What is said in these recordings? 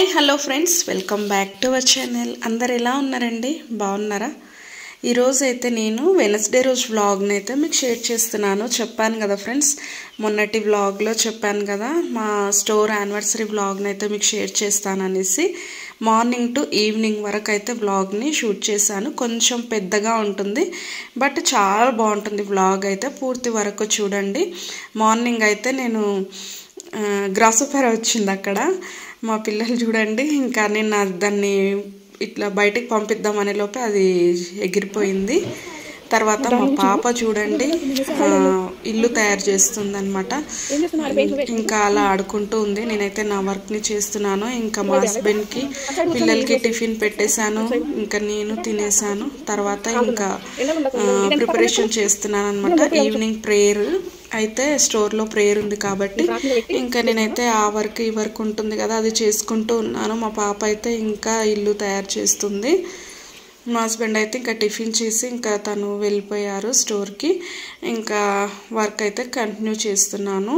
Hi hello friends welcome back to our channel అందరు ఎలా ఉన్నారండి బాగున్నారా ఈరోజు అయితే నేను వెనస్డే రోజు వ్లాగ్ని అయితే మీకు షేర్ చేస్తున్నాను చెప్పాను కదా ఫ్రెండ్స్ మొన్నటి వ్లాగ్లో చెప్పాను కదా మా స్టోర్ యానివర్సరీ వ్లాగ్ని అయితే మీకు షేర్ చేస్తాను అనేసి మార్నింగ్ టు ఈవినింగ్ వరకు అయితే వ్లాగ్ని షూట్ చేశాను కొంచెం పెద్దగా ఉంటుంది బట్ చాలా బాగుంటుంది వ్లాగ్ అయితే పూర్తి వరకు చూడండి మార్నింగ్ అయితే నేను గ్రాసఫర్ వచ్చింది అక్కడ మా పిల్లలు చూడండి ఇంకా నేను నా- దాన్ని ఇట్లా బయటికి పంపిద్దాం అనే లోపే అది ఎగిరిపోయింది తర్వాత మా పాప చూడండి ఆ, ఇల్లు తయారు చేస్తుంది అనమాట ఇంకా అలా ఆడుకుంటూ ఉంది నేనైతే నా వర్క్ని చేస్తున్నాను ఇంకా మా హస్బెండ్కి పిల్లలకి టిఫిన్ పెట్టేశాను ఇంకా నేను తినేసాను తర్వాత ఇంకా ప్రిపరేషన్ చేస్తున్నాను అనమాట ఈవినింగ్ ప్రేయర్ అయితే స్టోర్లో ప్రేయర్ ఉంది కాబట్టి ఇంకా నేనైతే ఆ వర్క్ ఈ వర్క్ ఉంటుంది కదా అది చేసుకుంటూ ఉన్నాను మా పాప అయితే ఇంకా ఇల్లు తయారు చేస్తుంది మా హస్బెండ్ అయితే ఇంకా టిఫిన్ చేసి ఇంకా తను వెళ్ళిపోయారు స్టోర్కి ఇంకా వర్క్ అయితే కంటిన్యూ చేస్తున్నాను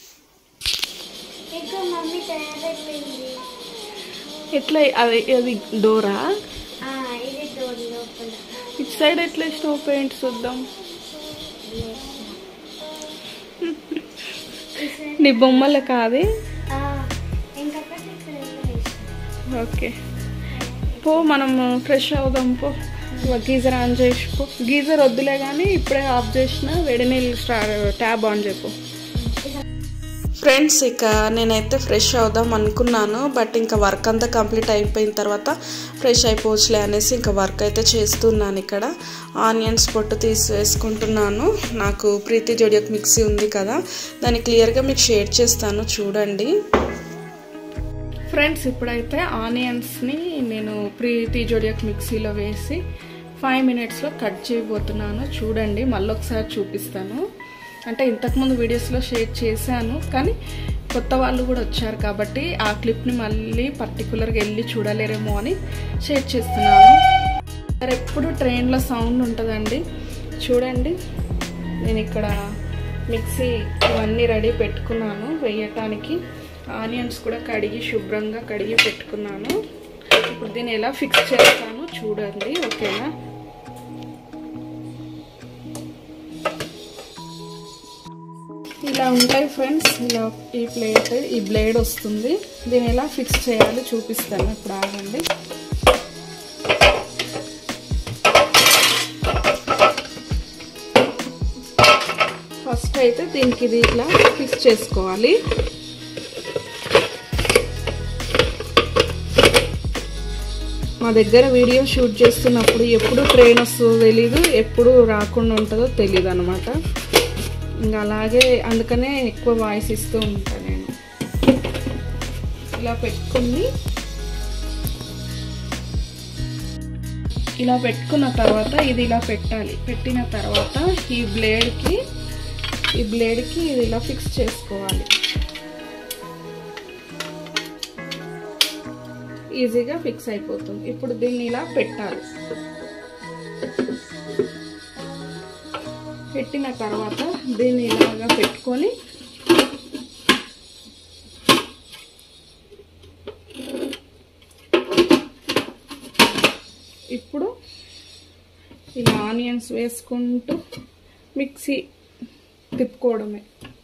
ఇంకా మమ్మీ తయారైపోయింది ఎట్లా అది అది డోరా ఆ, ఇది డోర్ లోపల ఇటు సైడ్ ఎట్లా స్నో పెయింట్ చూద్దాం నీ బొమ్మల కాదు ఆ, ఇంకొకటి ఇక్కడ ఏదో వేసాను. ఓకే పో మనం ఫ్రెష్ అవుదాం పో ఇక గీజర్ ఆన్ చేసి పో గీజర్ వద్దులే కానీ ఇప్పుడే ఆఫ్ చేసిన వేడి నీళ్ళు స్టార్ ట్యాబ్ ఆన్ చెప్పు ఫ్రెండ్స్ ఇక నేనైతే ఫ్రెష్ అవుదాం అనుకున్నాను బట్ ఇంకా వర్క్ అంతా కంప్లీట్ అయిపోయిన తర్వాత ఫ్రెష్ అయిపోవచ్చులే అనేసి ఇంకా వర్క్ అయితే చేస్తున్నాను ఇక్కడ ఆనియన్స్ పొట్టు తీసి వేసుకుంటున్నాను నాకు ప్రీతి జోడియక్ మిక్సీ ఉంది కదా దాన్ని క్లియర్గా మీకు షేర్ చేస్తాను చూడండి ఫ్రెండ్స్ ఇప్పుడైతే ఆనియన్స్ని నేను ప్రీతి జోడియాక్ మిక్సీలో వేసి ఫైవ్ మినిట్స్లో కట్ చేయబోతున్నాను చూడండి మళ్ళీ ఒకసారి చూపిస్తాను అంటే ఇంతకుముందు వీడియోస్లో షేర్ చేశాను కానీ కొత్త వాళ్ళు కూడా వచ్చారు కాబట్టి ఆ క్లిప్ని మళ్ళీ పర్టికులర్గా వెళ్ళి చూడలేరేమో అని షేర్ చేస్తున్నాను మరి ఎప్పుడు ట్రైన్లో సౌండ్ ఉంటుందండి చూడండి నేను ఇక్కడ మిక్సీ ఇవన్నీ రెడీ పెట్టుకున్నాను వేయటానికి ఆనియన్స్ కూడా కడిగి శుభ్రంగా కడిగి పెట్టుకున్నాను ఇప్పుడు దీన్ని ఎలా ఫిక్స్ చేస్తాను చూడండి ఓకేనా ఇలా ఉంటాయి ఫ్రెండ్స్ ఇలా ఈ ప్లేట్ ఈ బ్లేడ్ వస్తుంది దీన్ని ఎలా ఫిక్స్ చేయాలో చూపిస్తాను ఇప్పుడు ఆగండి ఫస్ట్ అయితే దీనికి ఇది ఇట్లా ఫిక్స్ చేసుకోవాలి మా దగ్గర వీడియో షూట్ చేస్తున్నప్పుడు ఎప్పుడు ట్రైన్ వస్తుందో తెలీదు ఎప్పుడు రాకుండా ఉంటుందో తెలీదు అనమాట ఇంకా అలాగే అందుకనే ఎక్కువ వాయిస్ ఇస్తూ ఉంటాను నేను ఇలా పెట్టుకుని ఇలా పెట్టుకున్న తర్వాత ఇది ఇలా పెట్టాలి పెట్టిన తర్వాత ఈ బ్లేడ్కి ఈ బ్లేడ్కి ఇది ఇలా ఫిక్స్ చేసుకోవాలి ఈజీగా ఫిక్స్ అయిపోతుంది ఇప్పుడు దీన్ని ఇలా పెట్టాలి పెట్టిన తర్వాత దీన్ని ఇలాగా పెట్టుకొని ఇప్పుడు ఇలా ఆనియన్స్ వేసుకుంటూ మిక్సీ తిప్పుకోవడమే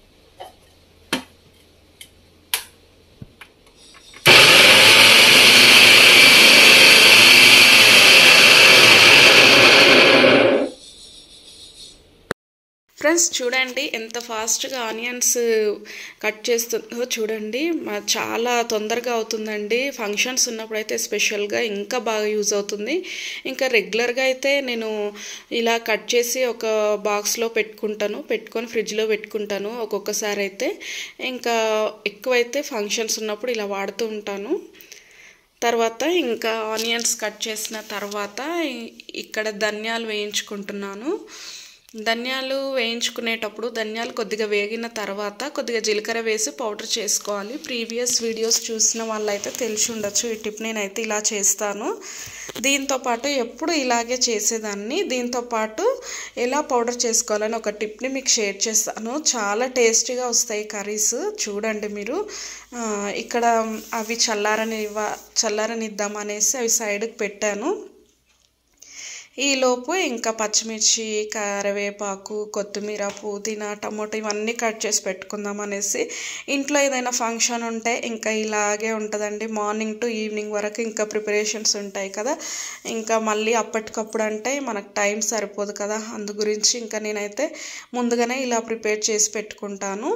ఫ్రెండ్స్ చూడండి ఎంత ఫాస్ట్గా ఆనియన్స్ కట్ చేస్తుందో చూడండి మా- చాలా తొందరగా అవుతుందండి ఫంక్షన్స్ ఉన్నప్పుడు అయితే స్పెషల్గా ఇంకా బాగా యూజ్ అవుతుంది ఇంకా రెగ్యులర్గా అయితే నేను ఇలా కట్ చేసి ఒక బాక్స్లో పెట్టుకుంటాను పెట్టుకొని ఫ్రిడ్జ్లో పెట్టుకుంటాను ఒక్కొక్కసారి అయితే ఇంకా ఎక్కువైతే ఫంక్షన్స్ ఉన్నప్పుడు ఇలా వాడుతూ ఉంటాను తర్వాత ఇంకా ఆనియన్స్ కట్ చేసిన తర్వాత ఇ- ఇక్కడ ధనియాలు వేయించుకుంటున్నాను ధనియాలు వేయించుకునేటప్పుడు ధనియాలు కొద్దిగా వేగిన తర్వాత కొద్దిగా జీలకర్ర వేసి పౌడర్ చేసుకోవాలి ప్రీవియస్ వీడియోస్ చూసిన వాళ్ళైతే తెలిసి ఉండొచ్చు ఈ టిప్ నేనైతే ఇలా చేస్తాను దీంతో పాటు ఎప్పుడు ఇలాగే చేసేదాన్ని దీంతో పాటు ఎలా పౌడర్ చేసుకోవాలని ఒక టిప్ని మీకు షేర్ చేస్తాను చాలా టేస్టీగా వస్తాయి కర్రీస్ చూడండి మీరు ఆ, ఇక్కడ అవి చల్లారని చల్లారనిద్దామనేసి అవి సైడ్కి పెట్టాను ఈలోపు ఇంకా పచ్చిమిర్చి కరివేపాకు కొత్తిమీర పుదీనా టమోటా ఇవన్నీ కట్ చేసి పెట్టుకుందాం అనేసి ఇంట్లో ఏదైనా ఫంక్షన్ ఉంటే ఇంకా ఇలాగే ఉంటుందండి మార్నింగ్ టు ఈవినింగ్ వరకు ఇంకా ప్రిపరేషన్స్ ఉంటాయి కదా ఇంకా మళ్ళీ అప్పటికప్పుడు అంటే మనకు టైం సరిపోదు కదా అందు గురించి ఇంకా నేనైతే ముందుగానే ఇలా ప్రిపేర్ చేసి పెట్టుకుంటాను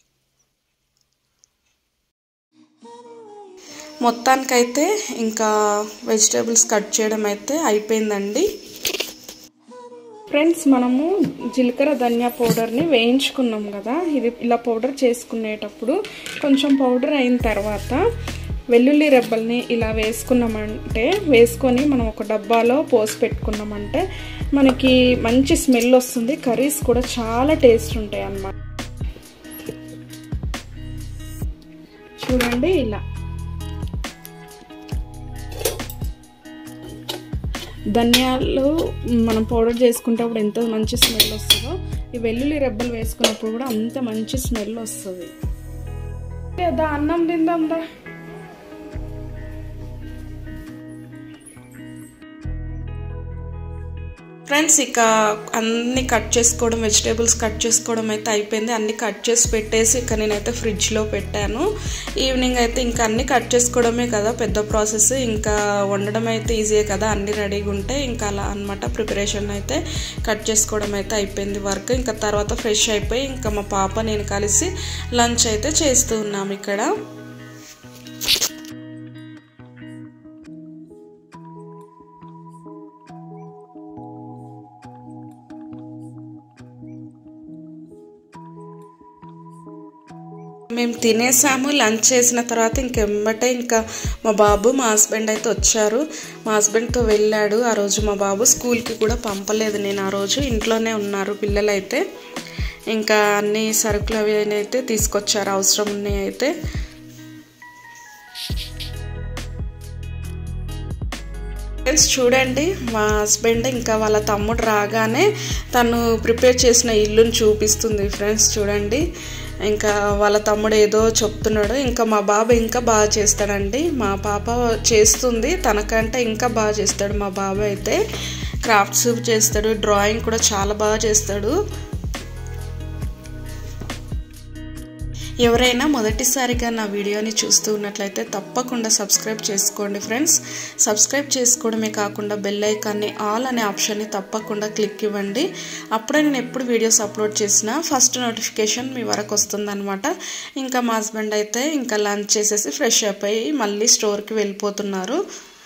మొత్తానికైతే ఇంకా వెజిటేబుల్స్ కట్ చేయడం అయితే అయిపోయిందండి ఫ్రెండ్స్ మనము జీలకర్ర ధనియా పౌడర్ని వేయించుకున్నాం కదా ఇది ఇలా పౌడర్ చేసుకునేటప్పుడు కొంచెం పౌడర్ అయిన తర్వాత వెల్లుల్లి రెబ్బల్ని ఇలా వేసుకున్నామంటే వేసుకొని మనం ఒక డబ్బాలో పోసి పెట్టుకున్నామంటే మనకి మంచి స్మెల్ వస్తుంది కర్రీస్ కూడా చాలా టేస్ట్ ఉంటాయి అన్నమాట చూడండి ఇలా ధనియాలు మనం పౌడర్ చేసుకునేటప్పుడు ఎంత మంచి స్మెల్ వస్తుందో ఈ వెల్లుల్లి రెబ్బలు వేసుకున్నప్పుడు కూడా అంత మంచి స్మెల్ వస్తుంది దా అన్నం తిందాం దా ఫ్రెండ్స్ ఇక అన్ని కట్ చేసుకోవడం వెజిటేబుల్స్ కట్ చేసుకోవడం అయితే అయిపోయింది అన్ని కట్ చేసి పెట్టేసి ఇక నేనైతే ఫ్రిడ్జ్లో పెట్టాను ఈవినింగ్ అయితే ఇంకా అన్ని కట్ చేసుకోవడమే కదా పెద్ద ప్రాసెస్ ఇంకా వండడం అయితే ఈజీయే కదా అన్ని రెడీగా ఉంటే ఇంకా అలా అనమాట ప్రిపరేషన్ అయితే కట్ చేసుకోవడం అయితే అయిపోయింది వర్క్ ఇంకా తర్వాత ఫ్రెష్ అయిపోయి ఇంకా మా పాప నేను కలిసి లంచ్ అయితే చేస్తూ ఉన్నాం ఇక్కడ మేము తినేసాము లంచ్ చేసిన తర్వాత ఇంకెమ్మటే ఇంకా మా బాబు మా హస్బెండ్ అయితే వచ్చారు మా హస్బెండ్తో వెళ్ళాడు ఆ రోజు మా బాబు స్కూల్కి కూడా పంపలేదు నేను ఆ రోజు ఇంట్లోనే ఉన్నారు పిల్లలైతే ఇంకా అన్ని సరుకులు అవి అయితే తీసుకొచ్చారు అవసరం ఉన్నాయి అయితే ఫ్రెండ్స్ చూడండి మా హస్బెండ్ ఇంకా వాళ్ళ తమ్ముడు రాగానే తను ప్రిపేర్ చేసిన ఇల్లుని చూపిస్తుంది ఫ్రెండ్స్ చూడండి ఇంకా వాళ్ళ తమ్ముడు ఏదో చెప్తున్నాడు ఇంకా మా బాబు ఇంకా బాగా చేస్తాడండి మా పాప చేస్తుంది తనకంటే ఇంకా బాగా చేస్తాడు మా బాబు అయితే క్రాఫ్ట్స్ చేస్తాడు డ్రాయింగ్ కూడా చాలా బాగా చేస్తాడు ఎవరైనా మొదటిసారిగా నా వీడియోని చూస్తూ ఉన్నట్లయితే తప్పకుండా సబ్స్క్రైబ్ చేసుకోండి ఫ్రెండ్స్ సబ్స్క్రైబ్ చేసుకోవడమే కాకుండా బెల్ ఐకాన్ని ఆల్ అనే ఆప్షన్ని తప్పకుండా క్లిక్ ఇవ్వండి అప్పుడే నేను ఎప్పుడు వీడియోస్ అప్లోడ్ చేసినా ఫస్ట్ నోటిఫికేషన్ మీ వరకు వస్తుందన్నమాట ఇంకా మా హస్బెండ్ అయితే ఇంకా లంచ్ చేసేసి ఫ్రెష్ అయిపోయి మళ్ళీ స్టోర్కి వెళ్ళిపోతున్నారు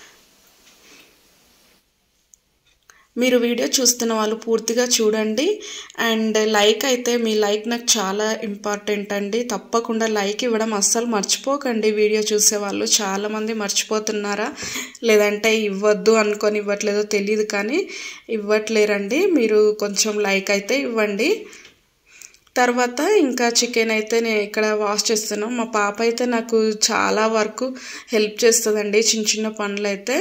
మీరు వీడియో చూస్తున్న వాళ్ళు పూర్తిగా చూడండి అండ్ లైక్ అయితే మీ లైక్ నాకు చాలా ఇంపార్టెంట్ అండి తప్పకుండా లైక్ ఇవ్వడం అస్సలు మర్చిపోకండి వీడియో చూసేవాళ్ళు చాలామంది మర్చిపోతున్నారా లేదంటే ఇవ్వద్దు అనుకొని ఇవ్వట్లేదో తెలియదు కానీ ఇవ్వట్లేరండి మీరు కొంచెం లైక్ అయితే ఇవ్వండి తర్వాత ఇంకా చికెన్ అయితే నేను ఇక్కడ వాష్ చేస్తున్నాను మా పాప అయితే నాకు చాలా వరకు హెల్ప్ చేస్తుందండి చిన్న చిన్న పనులు అయితే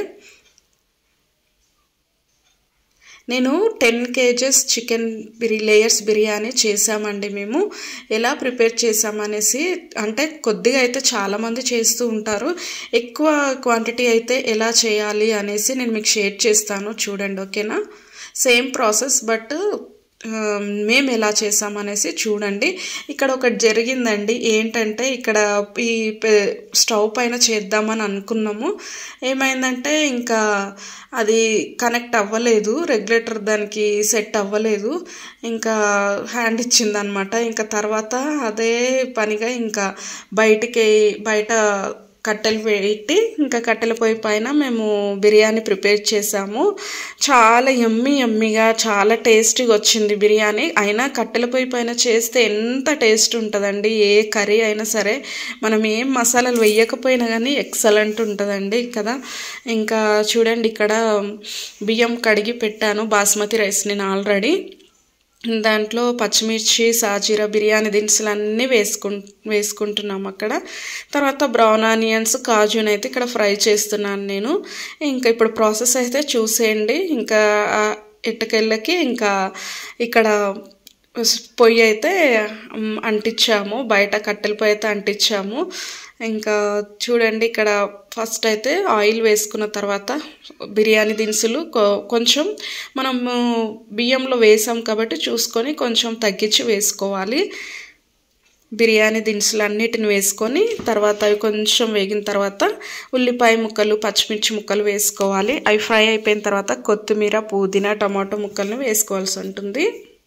నేను టెన్ కేజెస్ చికెన్ బిరి లేయర్స్ బిర్యానీ చేసామండి మేము ఎలా ప్రిపేర్ చేసామనేసి అంటే కొద్దిగా అయితే చాలామంది చేస్తూ ఉంటారు ఎక్కువ క్వాంటిటీ అయితే ఎలా చేయాలి అనేసి నేను మీకు షేర్ చేస్తాను చూడండి ఓకేనా సేమ్ ప్రాసెస్ బట్ మేము ఎలా చేసామనేసి చూడండి ఇక్కడ ఒకటి జరిగిందండి ఏంటంటే ఇక్కడ ఈ స్టవ్ పైన చేద్దామని అనుకున్నాము ఏమైందంటే ఇంకా అది కనెక్ట్ అవ్వలేదు రెగ్యులేటర్ దానికి సెట్ అవ్వలేదు ఇంకా హ్యాండ్ ఇచ్చిందనమాట ఇంకా తర్వాత అదే పనిగా ఇంకా బయటికి బయట కట్టెలు పెట్టి ఇంకా కట్టెల పొయ్యి పైన మేము బిర్యానీ ప్రిపేర్ చేసాము చాలా ఎమ్మి ఎమ్మిగా చాలా టేస్టీగా వచ్చింది బిర్యానీ అయినా కట్టెల పొయ్యి పైన చేస్తే ఎంత టేస్ట్ ఉంటుందండి ఏ కర్రీ అయినా సరే మనం ఏం మసాలాలు వేయకపోయినా కానీ ఎక్సలెంట్ ఉంటుందండి కదా ఇంకా చూడండి ఇక్కడ బియ్యం కడిగి పెట్టాను బాస్మతి రైస్ నేను ఆల్రెడీ దాంట్లో పచ్చిమిర్చి సాజీరా బిర్యానీ దినుసులు అన్నీ వేసుకు వేసుకుంటున్నాం అక్కడ తర్వాత బ్రౌన్ ఆనియన్స్ కాజుని అయితే ఇక్కడ ఫ్రై చేస్తున్నాను నేను ఇంకా ఇప్పుడు ప్రాసెస్ అయితే చూసేయండి ఇంకా ఆ ఇటుకెళ్ళకి ఇంకా ఇక్కడ పొయ్యి అయితే మ్, అంటించాము బయట కట్టెల పొయ్యి అయితే అంటించాము ఇంకా చూడండి ఇక్కడ ఫస్ట్ అయితే ఆయిల్ వేసుకున్న తర్వాత బిర్యానీ దినుసులు కొ- కొంచెం మనము బియ్యంలో వేసాం కాబట్టి చూసుకొని కొంచెం తగ్గించి వేసుకోవాలి బిర్యానీ దినుసులు అన్నిటిని వేసుకొని తర్వాత అవి కొంచెం వేగిన తర్వాత ఉల్లిపాయ ముక్కలు పచ్చిమిర్చి ముక్కలు వేసుకోవాలి అవి ఫ్రై అయిపోయిన తర్వాత కొత్తిమీర పుదీనా టమాటో ముక్కలను వేసుకోవాల్సి ఉంటుంది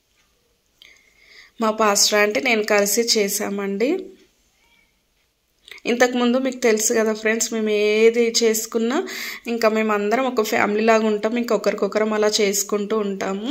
మా పాస్టర్ అంటే నేను కలిసి చేశామండి ఇంతకుముందు మీకు తెలుసు కదా ఫ్రెండ్స్ మేము ఏది చేసుకున్నా ఇంకా మేము అందరం ఒక ఫ్యామిలీ లాగా ఉంటాం ఇంకా ఒకరికొకరం అలా చేసుకుంటూ ఉంటాము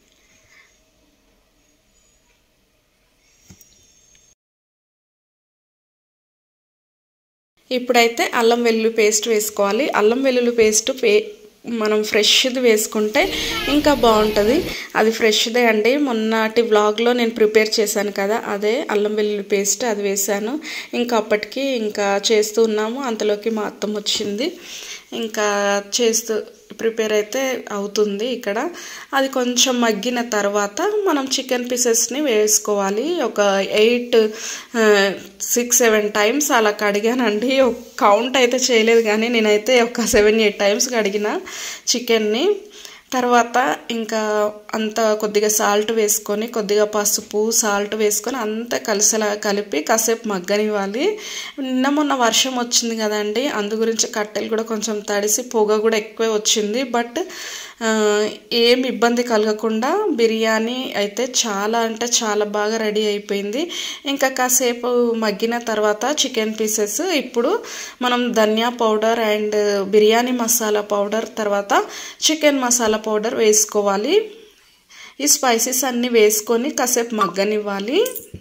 ఇప్పుడైతే అల్లం వెల్లుల్లి పేస్ట్ వేసుకోవాలి అల్లం వెల్లుల్లి పేస్ట్ పే మనం ఫ్రెష్ది వేసుకుంటే ఇంకా బాగుంటుంది అది ఫ్రెష్దే అండి మొన్నటి వ్లాగ్లో నేను ప్రిపేర్ చేశాను కదా అదే అల్లం వెల్లుల్లి పేస్ట్ అది వేసాను ఇంకా అప్పటికి ఇంకా చేస్తూ ఉన్నాము అంతలోకి మా అత్తమ్మ వచ్చింది ఇంకా చేస్తూ ప్రిపేర్ అయితే అవుతుంది ఇక్కడ అది కొంచెం మగ్గిన తర్వాత మనం చికెన్ పీసెస్ని వేసుకోవాలి ఒక ఎయిట్ సిక్స్ సెవెన్ టైమ్స్ అలా కడిగానండి కౌంట్ అయితే చేయలేదు కానీ నేనైతే ఒక సెవెన్ ఎయిట్ టైమ్స్ కడిగిన చికెన్ని తర్వాత ఇంకా అంత కొద్దిగా సాల్ట్ వేసుకొని కొద్దిగా పసుపు సాల్ట్ వేసుకొని అంతా కలిసేలా కలిపి కాసేపు మగ్గనివ్వాలి నిన్న మొన్న వర్షం వచ్చింది కదండి అందు గురించి కట్టెలు కూడా కొంచెం తడిసి పొగ కూడా ఎక్కువే వచ్చింది బట్ ఏం ఇబ్బంది కలగకుండా బిర్యానీ అయితే చాలా అంటే చాలా బాగా రెడీ అయిపోయింది ఇంకా కాసేపు మగ్గిన తర్వాత చికెన్ పీసెస్ ఇప్పుడు మనం ధనియా powder and biryani masala powder తర్వాత చికెన్ మసాలా పౌడర్ వేసుకోవాలి ఈ స్పైసెస్ అన్నీ వేసుకొని కాసేపు మగ్గనివ్వాలి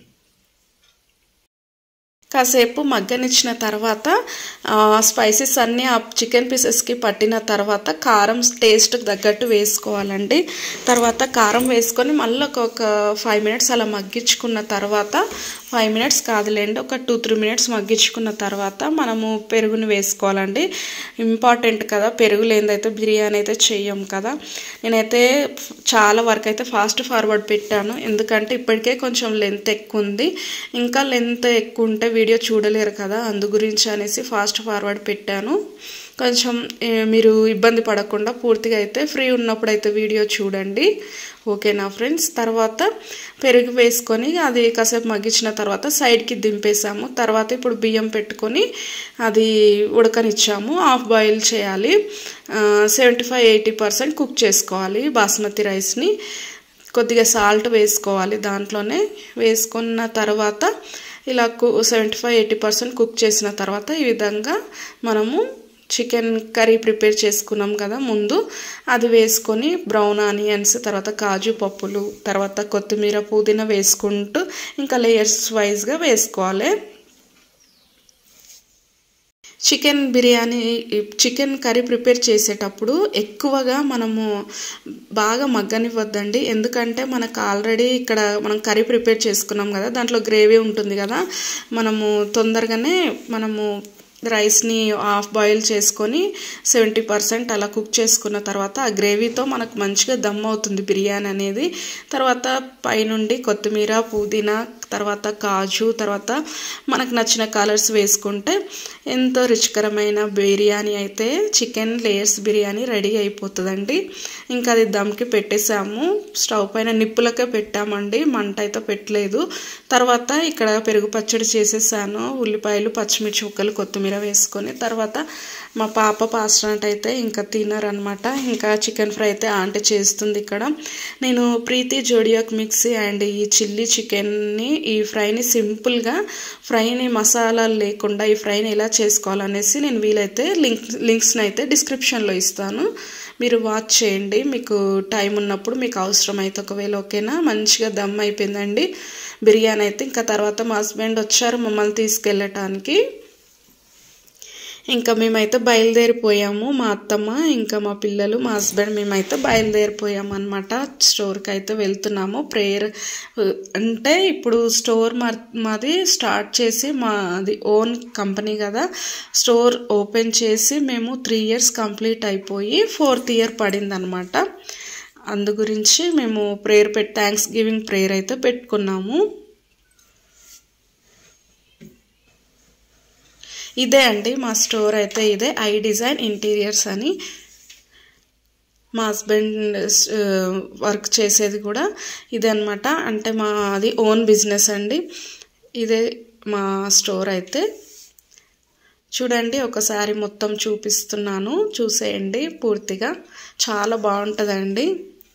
కాసేపు మగ్గనిచ్చిన తర్వాత స్పైసెస్ అన్నీ ఆ చికెన్ పీసెస్కి పట్టిన తర్వాత కారం టేస్ట్కి తగ్గట్టు వేసుకోవాలండి తర్వాత కారం వేసుకొని మళ్ళీ ఒక ఫైవ్ మినిట్స్ అలా మగ్గించుకున్న తర్వాత ఫైవ్ మినిట్స్ కాదులేండి ఒక టూ త్రీ మినిట్స్ మగ్గించుకున్న తర్వాత మనము పెరుగుని వేసుకోవాలండి ఇంపార్టెంట్ కదా పెరుగు లేనిదైతే బిర్యానీ అయితే చెయ్యం కదా నేనైతే చాలా వరకు అయితే ఫాస్ట్ ఫార్వర్డ్ పెట్టాను ఎందుకంటే ఇప్పటికే కొంచెం లెంత్ ఎక్కువ ఉంది ఇంకా లెంత్ ఎక్కువ ఉంటే వీడియో చూడలేరు కదా అందు గురించి అనేసి ఫాస్ట్ ఫార్వర్డ్ పెట్టాను కొంచెం మీరు ఇబ్బంది పడకుండా పూర్తిగా అయితే ఫ్రీ ఉన్నప్పుడు అయితే వీడియో చూడండి ఓకేనా ఫ్రెండ్స్ తర్వాత పెరుగు వేసుకొని అది కాసేపు మగ్గించిన తర్వాత సైడ్కి దింపేసాము తర్వాత ఇప్పుడు బియ్యం పెట్టుకొని అది ఉడకనిచ్చాము హాఫ్ బాయిల్ చేయాలి seventy five eighty percent cook చేసుకోవాలి బాస్మతి రైస్ని కొద్దిగా సాల్ట్ వేసుకోవాలి దాంట్లోనే వేసుకున్న తర్వాత ఇలా కు seventy five eighty percent cook చేసిన తర్వాత ఈ విధంగా మనము చికెన్ కర్రీ ప్రిపేర్ చేసుకున్నాం కదా ముందు అది వేసుకొని బ్రౌన్ ఆనియన్స్ తర్వాత కాజు పప్పులు తర్వాత కొత్తిమీర పుదీనా వేసుకుంటూ ఇంకా లేయర్స్ వైజ్గా వేసుకోవాలి chicken biryani chicken curry prepare చేసేటప్పుడు ఎక్కువగా మనము బాగా మగ్గనివ్వద్దండి ఎందుకంటే మనకు ఆల్రెడీ ఇక్కడ మనం కర్రీ ప్రిపేర్ చేసుకున్నాం కదా దాంట్లో గ్రేవీ ఉంటుంది కదా మనము తొందరగానే మనము రైస్ని హాఫ్ బాయిల్ చేసుకొని సెవెంటీ పర్సెంట్ అలా కుక్ చేసుకున్న తర్వాత ఆ గ్రేవీతో మనకు మంచిగా దమ్ అవుతుంది బిర్యానీ అనేది తర్వాత పైనుండి కొత్తిమీర పుదీనా తర్వాత కాజు తర్వాత మనకు నచ్చిన కలర్స్ వేసుకుంటే ఎంతో రుచికరమైన బిర్యానీ అయితే చికెన్ లేయర్స్ బిర్యానీ రెడీ అయిపోతుందండి ఇంకా అది దమ్కి పెట్టేసాము స్టవ్ పైన నిప్పులకే పెట్టామండి మంట అయితే పెట్టలేదు తర్వాత ఇక్కడ పెరుగు పచ్చడి చేసేసాను ఉల్లిపాయలు పచ్చిమిర్చి ముక్కలు కొత్తిమీర వేసుకొని తర్వాత మా పాప పాస్టనట్ అయితే ఇంకా తినరనమాట ఇంకా చికెన్ ఫ్రై అయితే ఆంటీ చేస్తుంది ఇక్కడ నేను ప్రీతి జోడియాక్ మిక్సీ అండ్ ఈ చిల్లీ చికెన్ని ఈ ఫ్రైని సింపుల్గా ఫ్రైని మసాలాలు లేకుండా ఈ ఫ్రైని ఎలా చేసుకోవాలనేసి నేను వీలైతే లింక్ లింక్స్ని అయితే డిస్క్రిప్షన్లో ఇస్తాను మీరు వాచ్ చేయండి మీకు టైం ఉన్నప్పుడు మీకు అవసరం అయితే ఒకవేళ ఓకేనా మంచిగా దమ్ అయిపోయిందండి బిర్యానీ అయితే ఇంకా తర్వాత మా హస్బెండ్ వచ్చారు మమ్మల్ని తీసుకెళ్ళటానికి ఇంకా మేమైతే బయలుదేరిపోయాము మా అత్తమ్మ ఇంకా మా పిల్లలు మా హస్బెండ్ మేమైతే బయలుదేరిపోయాము అనమాట స్టోర్కి అయితే వెళ్తున్నాము ప్రేయర్ అంటే ఇప్పుడు స్టోర్ మా మాది స్టార్ట్ చేసి మాది ఓన్ కంపెనీ కదా స్టోర్ ఓపెన్ చేసి మేము త్రీ ఇయర్స్ కంప్లీట్ అయిపోయి ఫోర్త్ ఇయర్ పడింది అనమాట అందు గురించి మేము ప్రేయర్ పెట్టి థ్యాంక్స్ గివింగ్ ప్రేయర్ అయితే పెట్టుకున్నాము ఇదే అండి మా స్టోర్ అయితే ఇదే ఐ డిజైన్ ఇంటీరియర్స్ అని మా హస్బెండ్ వర్క్ చేసేది కూడా ఇదే అనమాట అంటే మాది ఓన్ బిజినెస్ అండి ఇదే మా స్టోర్ అయితే చూడండి ఒకసారి మొత్తం చూపిస్తున్నాను చూసేయండి పూర్తిగా చాలా బాగుంటుందండి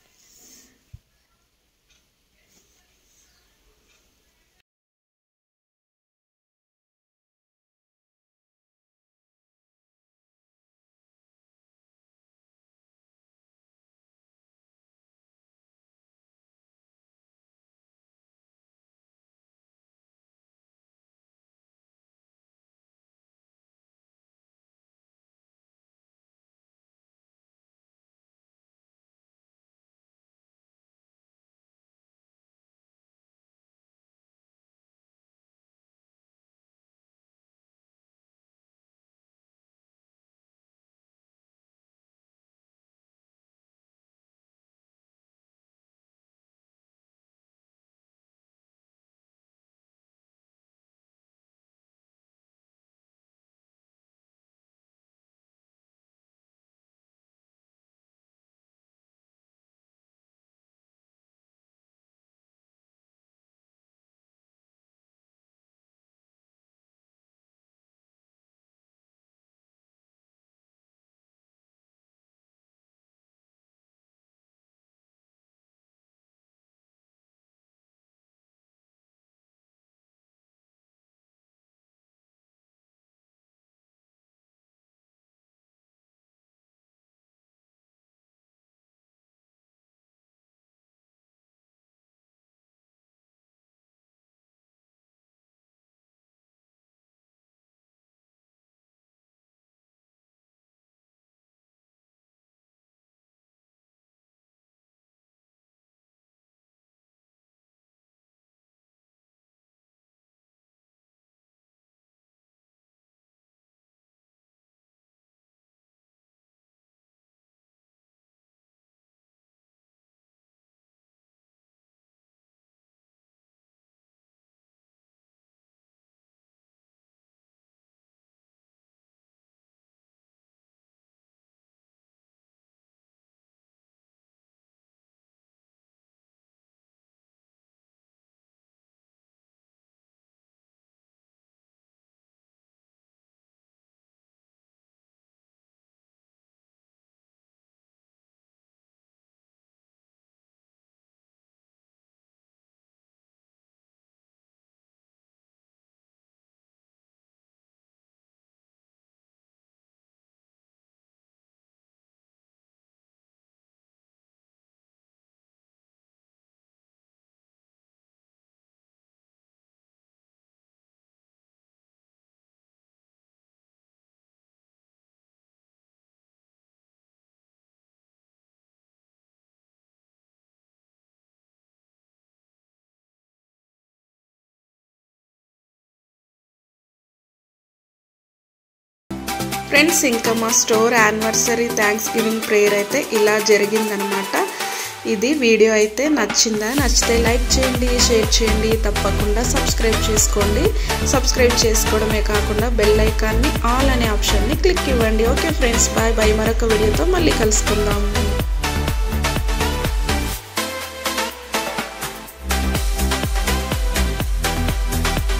ఫ్రెండ్స్ ఇంకా మా store anniversary Thanksgiving prayer అయితే ఇలా జరిగిందనమాట ఇది వీడియో అయితే నచ్చిందా నచ్చితే లైక్ చేయండి షేర్ చేయండి తప్పకుండా సబ్స్క్రైబ్ చేసుకోండి సబ్స్క్రైబ్ చేసుకోవడమే కాకుండా బెల్ ఐకాన్ని ఆల్ అనే ఆప్షన్ని క్లిక్ ఇవ్వండి ఓకే ఫ్రెండ్స్ బాయ్ బాయ్ మరొక వీడియోతో మళ్ళీ కలుసుకుందాం